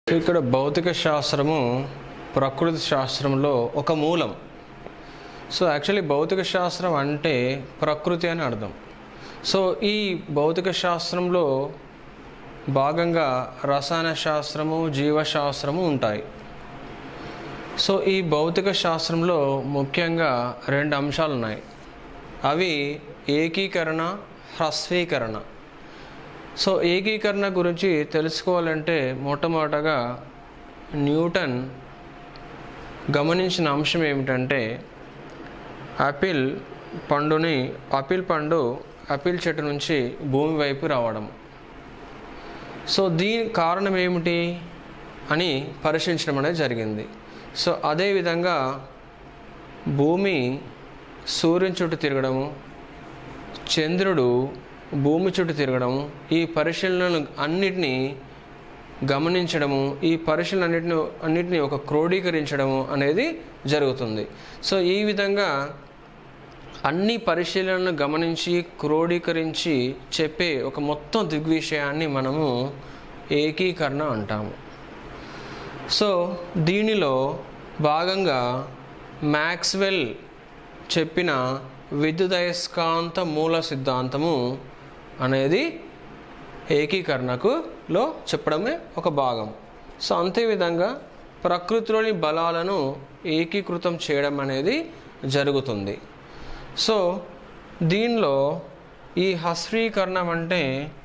ఇక్కడ భౌతిక శాస్త్రము ప్రకృతి శాస్త్రంలో ఒక మూలం సో యాక్చువల్లీ భౌతిక శాస్త్రం అంటే ప్రకృతి అని అర్థం సో ఈ భౌతిక శాస్త్రంలో భాగంగా రసాయన శాస్త్రము జీవశాస్త్రము ఉంటాయి సో ఈ భౌతిక శాస్త్రంలో ముఖ్యంగా రెండు అంశాలు ఉన్నాయి అవి ఏకీకరణ హ్రస్వీకరణ సో ఏకీకరణ గురించి తెలుసుకోవాలంటే మొట్టమొదటగా న్యూటన్ గమనించిన అంశం ఏమిటంటే ఆపిల్ పండుని ఆపిల్ పండు ఆపిల్ చెట్టు నుంచి భూమి వైపు రావడం సో దీని కారణం ఏమిటి అని పరిశీలించడం అనేది జరిగింది సో అదేవిధంగా భూమి సూర్యుని చుట్టూ తిరగడము చంద్రుడు భూమి చుట్టూ తిరగడము ఈ పరిశీలనలు అన్నిటినీ గమనించడము ఈ పరిశీలన అన్నిటిని అన్నిటిని ఒక క్రోడీకరించడము అనేది జరుగుతుంది సో ఈ విధంగా అన్ని పరిశీలనలను గమనించి క్రోడీకరించి చెప్పే ఒక మొత్తం దిగ్విషయాన్ని మనము ఏకీకరణ అంటాము సో దీనిలో భాగంగా మ్యాక్స్వెల్ చెప్పిన విద్యుదయస్కాంత మూల సిద్ధాంతము అనేది ఏకీకరణకు లో చెప్పడమే ఒక భాగం సో అంతేవిధంగా ప్రకృతిలోని బలాలను ఏకీకృతం చేయడం అనేది జరుగుతుంది సో దీనిలో ఈ హస్వీకరణం అంటే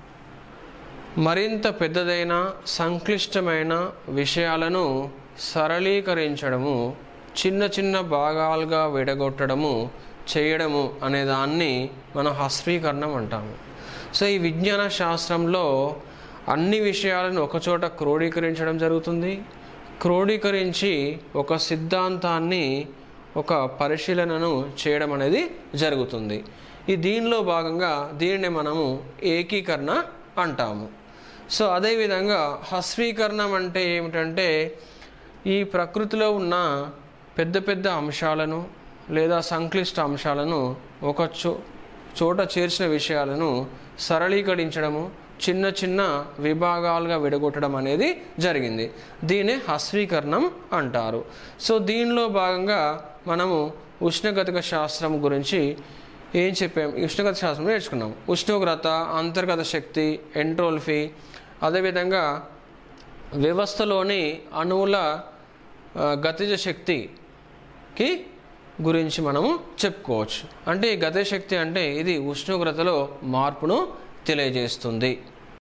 మరింత పెద్దదైన సంక్లిష్టమైన విషయాలను సరళీకరించడము చిన్న చిన్న భాగాలుగా విడగొట్టడము చేయడము అనే దాన్ని మనం హస్వీకరణం అంటాము సో ఈ విజ్ఞాన శాస్త్రంలో అన్ని విషయాలను ఒకచోట క్రోడీకరించడం జరుగుతుంది క్రోడీకరించి ఒక సిద్ధాంతాన్ని ఒక పరిశీలనను చేయడం అనేది జరుగుతుంది ఈ దీనిలో భాగంగా దీనిని మనము ఏకీకరణ అంటాము సో అదేవిధంగా హస్వీకరణం అంటే ఏమిటంటే ఈ ప్రకృతిలో ఉన్న పెద్ద పెద్ద అంశాలను లేదా సంక్లిష్ట అంశాలను ఒక చో చోట చేర్చిన విషయాలను సరళీకరించడము చిన్న చిన్న విభాగాలుగా విడగొట్టడం అనేది జరిగింది దీనే హస్వీకరణం అంటారు సో దీనిలో భాగంగా మనము ఉష్ణగతిక శాస్త్రం గురించి ఏం చెప్పాం ఉష్ణగత శాస్త్రం నేర్చుకున్నాం ఉష్ణోగ్రత అంతర్గత శక్తి ఎంట్రోల్ఫీ అదేవిధంగా వ్యవస్థలోని అణువుల ఆ, గతిజ శక్తికి గురించి మనము చెప్పుకోవచ్చు అంటే ఈ గతిజ శక్తి అంటే ఇది ఉష్ణోగ్రతలో మార్పును తెలియజేస్తుంది